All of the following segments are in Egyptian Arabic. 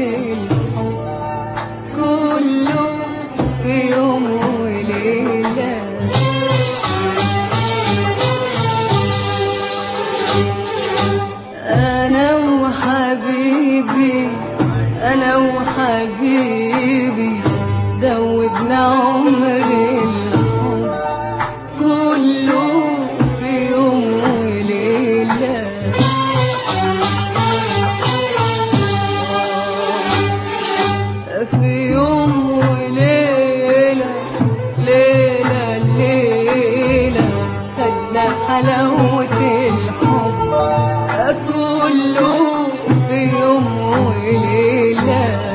الحب كله في يوم وليلة أنا وحبيبي أنا وحبيبي دوبنا عمر الحب كله في يوم وليلة في يوم وليلة ليلة ليلة خدنا حلاوة الحب كله في يوم وليلة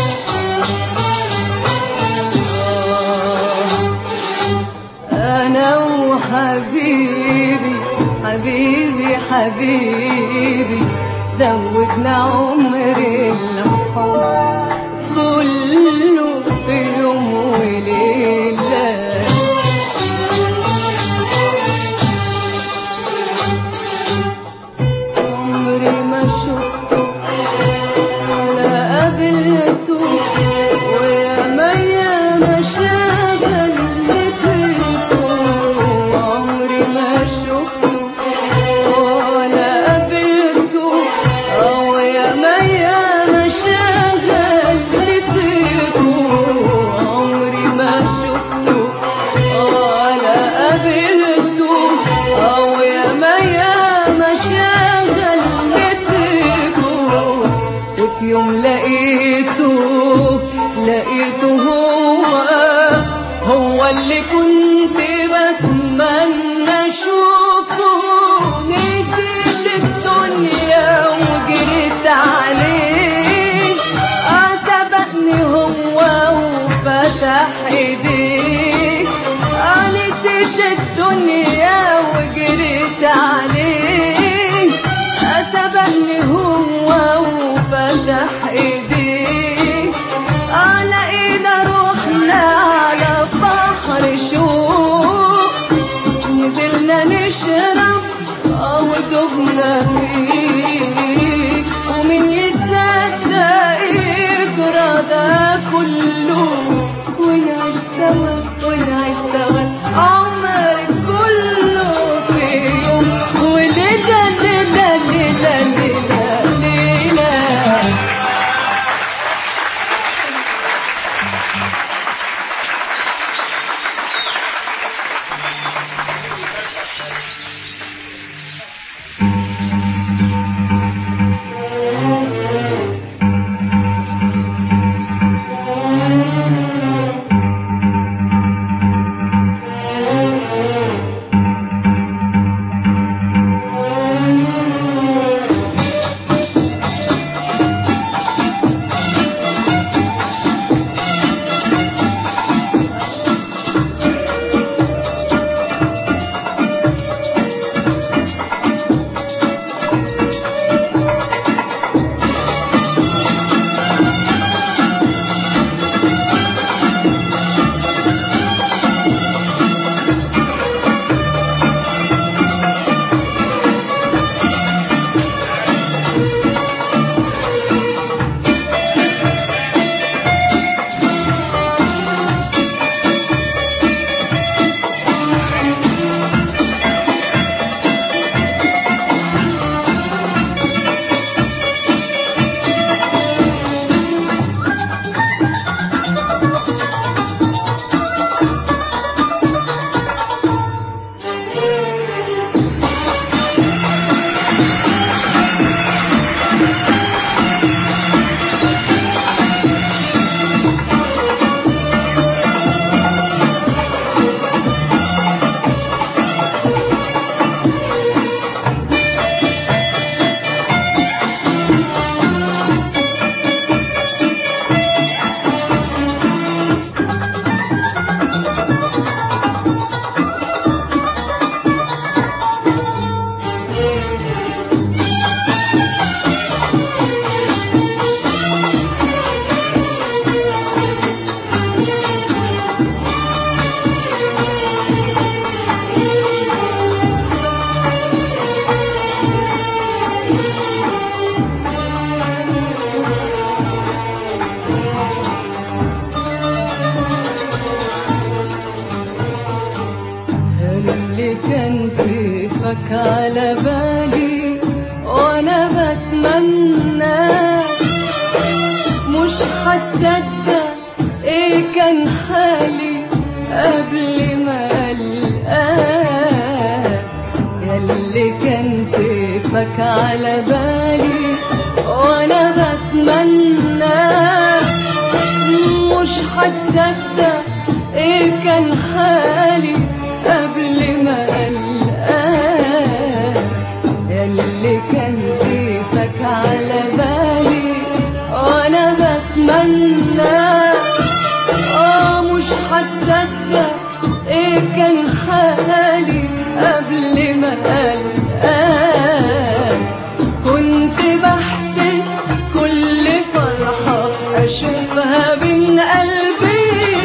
أنا وحبيبي حبيبي حبيبي دوبنا عمر الحب كله في يوم وليلة عمري ما شفته ولا قابلته ويا ميا ما شغل مثلته عمري ما شفته ولا قابلته ويا ميا ما شغل مثلته عمري ما شفته ولا قابلته ويا ميا ما شغل مثلته وفي يوم لقيته لقيته هو هو اللي كنت بتمنى اشوفه نسيت الدنيا وجريت عليه اه سبقني هو وفتح ايديه اه نسيت الدنيا وجريت عليه اه سبقني هو وفتح ايديه اه لقينا روحنا على بحر شوق نزلنا نشرب مش هتصدق ايه كان حالي قبل ما القاك ياللي كان طيفك على بالي وانا بتمنى مش هتصدق ايه كان حالي قبل ما القاك ياللي كان ضيفك على بالي وانا بتمنى اه مش هتصدق ايه كان حالي قبل ما القاك كنت بحسد كل فرحة أشوفها بين قلبي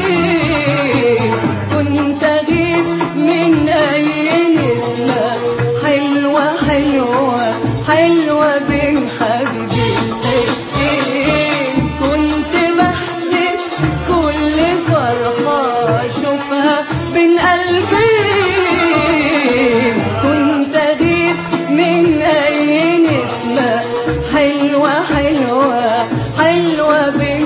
كنت أغيب من أي نسمة حلوة حلوة حلوة بين حبيبين كنت بحسد كل فرحة أشوفها بين قلبي كنت أغيب من أي نسمة حلوة حلوة حلوة بين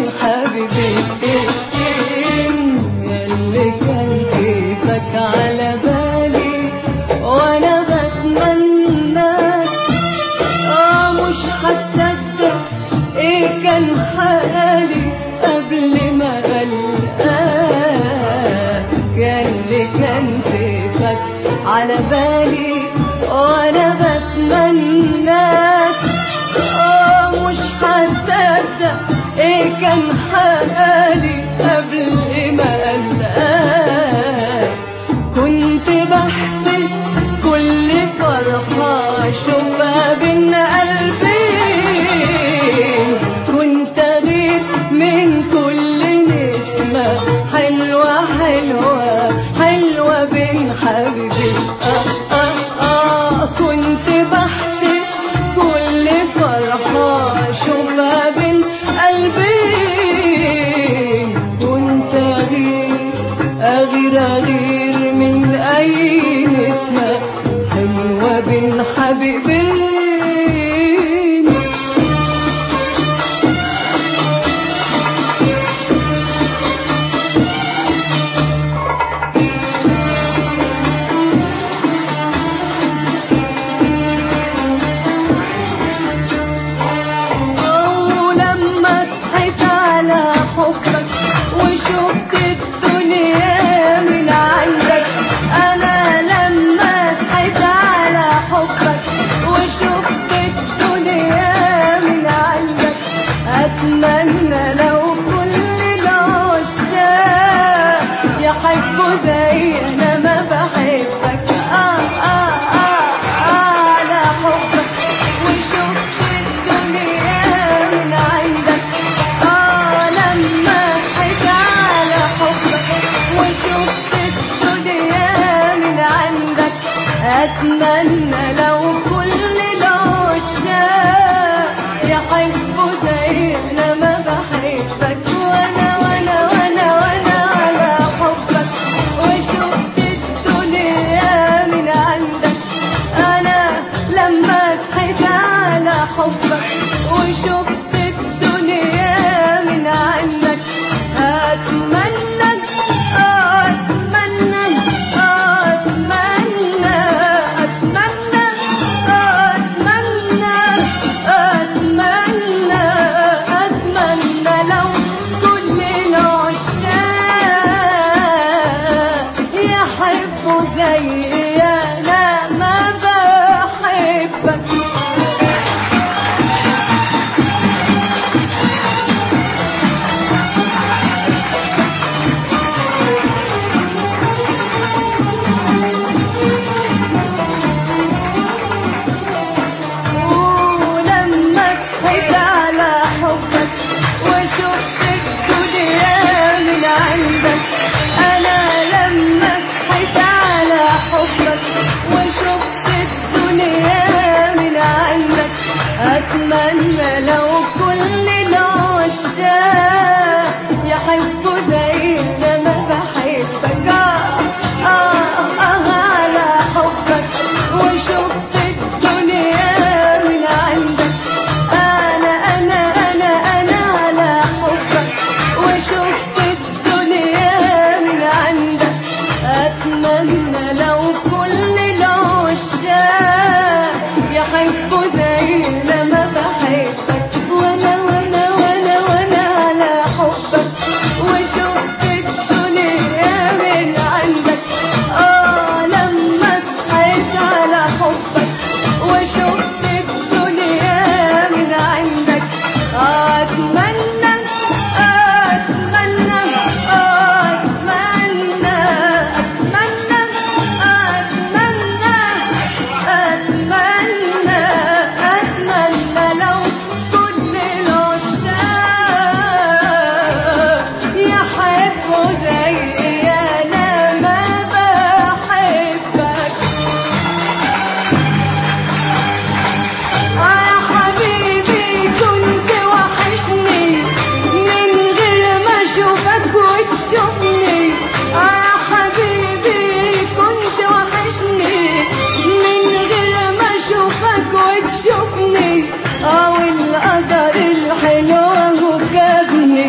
حبيبين ياللي كان كيفك على بالي وأنا بتمنى آه مش هتصدق إيه كان حالي قبل ما ألقاك ياللي كان كيفك على بالي وأنا بتمناك آه مش هتصدق إيه كان حالي قبل ما ألقاك كنت بحسب كل فرحة أشوفها بين قلبين كنت أغير من كل نسمة حلوة حلوة حلوة بين حبيبي آه آه آه كنت بحسب كل فرحة أشوفها بين قلبين كنت أغير أغير أغير من أي نسمة حلوة بين حبيبين ولما صحيت على حبك وشفت الدنيا من عندك انا لما صحيت على حبك وشفت الدنيا من عندك اتمنى لو كل العشاق يحبوا زي انا ما بحبك آه آه آه على حبك وشفت الدنيا من عندك آه لما صحيت على حبك وشفت الدنيا من عندك أتمنى لو كل العشاق يحبوا زي أنا ما بحبك وأنا وأنا وأنا وأنا على حبك وشفت الدنيا من عندك أنا لما صحيت على حبك وشفت الدنيا من عندك أتمنى أتمنى أتمنى أتمنى أتمنى أتمنى أتمنى لو كل العشاق يحبوا زي أنا ما بحبك ولما صحيت على حبك وشفت الدنيا من عندك أنا لما صحيت على حبك وشفت الدنيا من عندك أتمنى لو كل العشاق يحبوا زي أنا ما بحبك آه آه آه على حبك وشفت الدنيا من عندك أنا أنا أنا أنا على حبك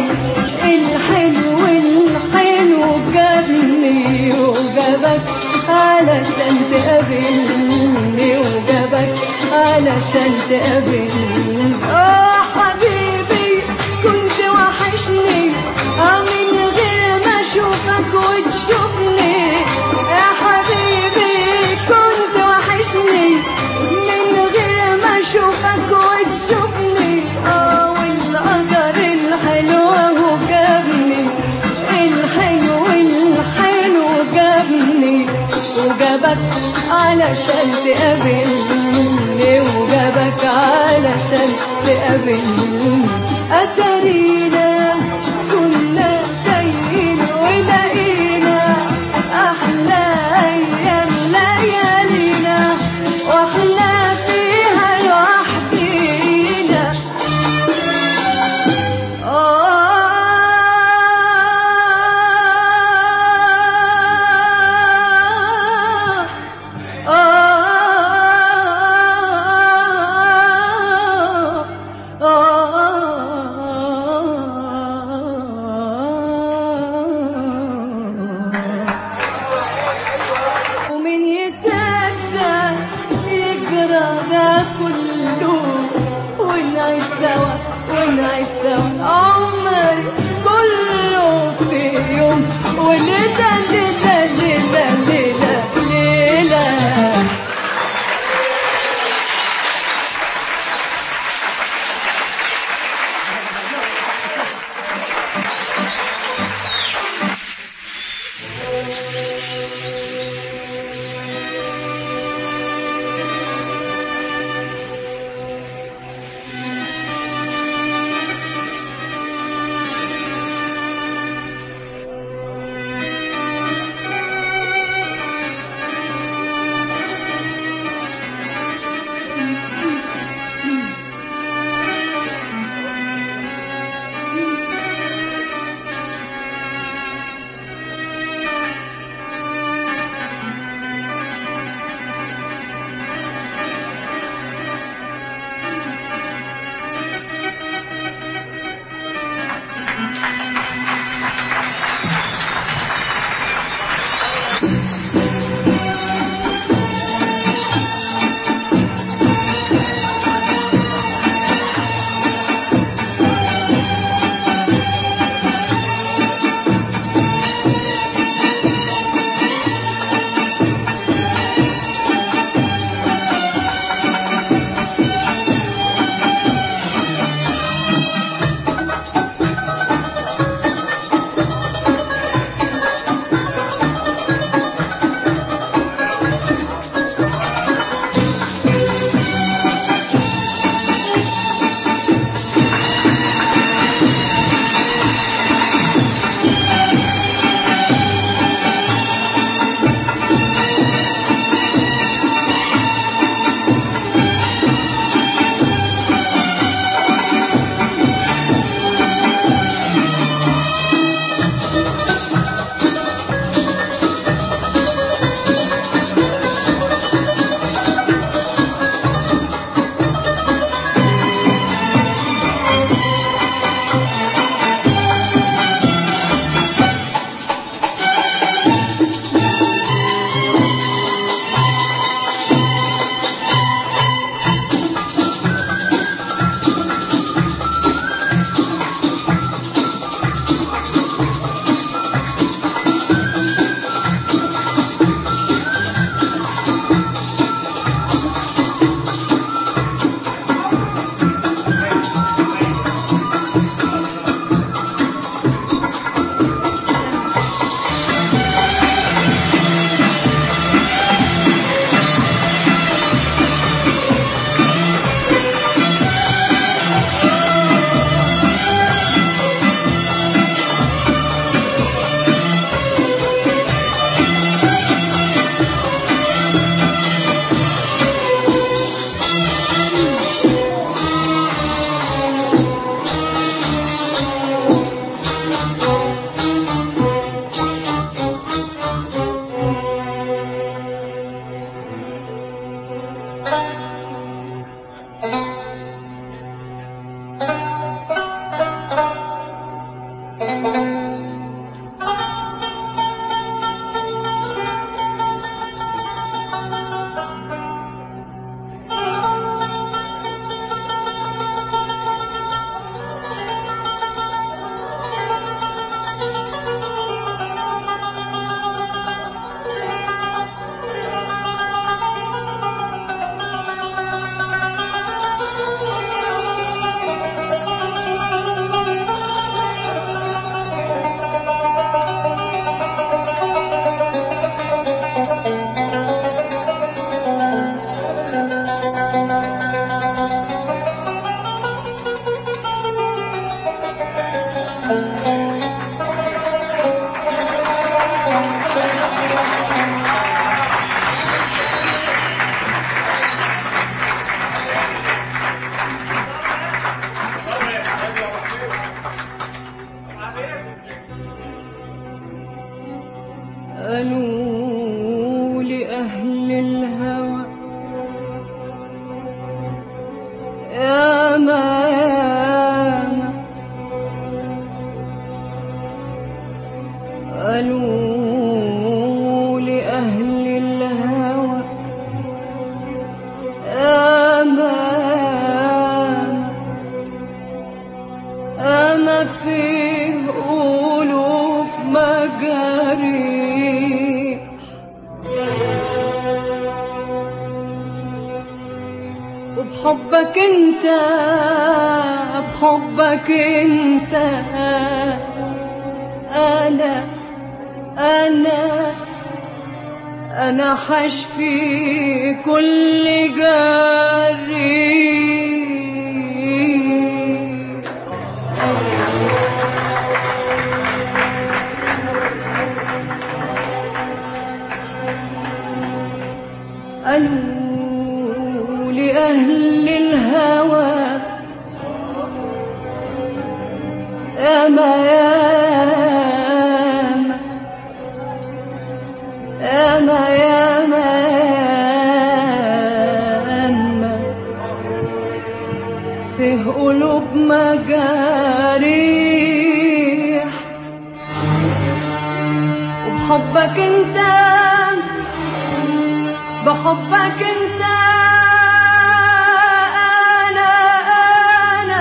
الحلو الحلو جابني وجابك علشان تقابلني وجابك علشان تقابلني اه حبيبي كنت وحشني اه من غير ما اشوفك وتشوفني يا حبيبي كنت وحشني من غير ما اشوفك وتشوفني اه والقدر الحلو هو جابني الحلو الحلو جابني وجابك علشان تقابلني وجابك علشان تقابلني أترينا كنا تايهين ولقينا أحلى أيام ليالينا وإحنا فيها لوحدينا ومن يصدق يجرى ده كله ونعيش سوا ونعيش سوا عمر كله في يوم وليلة ليلة ليلة ليلة ليلة قالوا لأهل الهوى يا ما يا ما قالوا لأهل الهوى يا ما يا ما أما فيه قلوب مجاريح وبحبك انت بحبك انت انا انا انا حشفي كل جريح قالوا لأهل الهوى يا ما يا ما يا ما يا ما فيه قلوب مجاريح وبحبك انت بحبك انت انا انا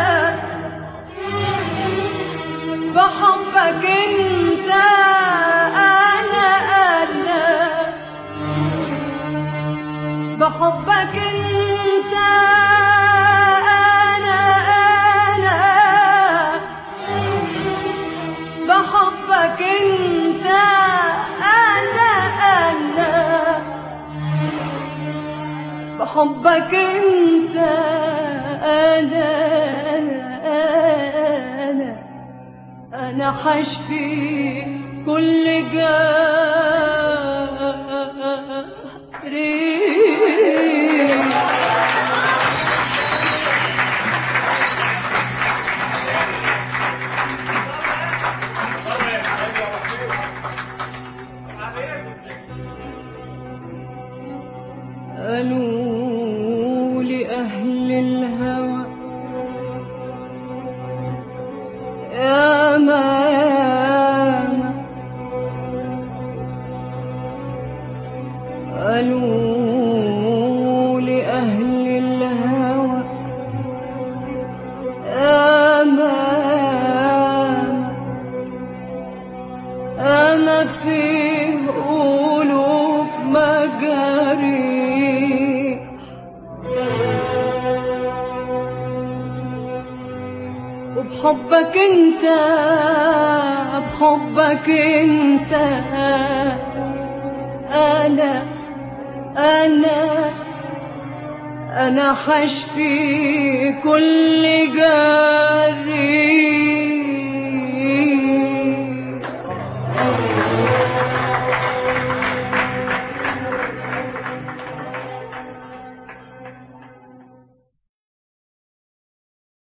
بحبك انت انا انا بحبك انت انا انا بحبك انت انا انا بحبك انت انا انا انا حشفي كل جاري قالوا لأهل الهوى يا ما يا ما قالوا لأهل الهوى يا ما يا ما أما فيه قلوب مجاريح وبحبك انت بحبك انت انا انا انا حشفي كل جريح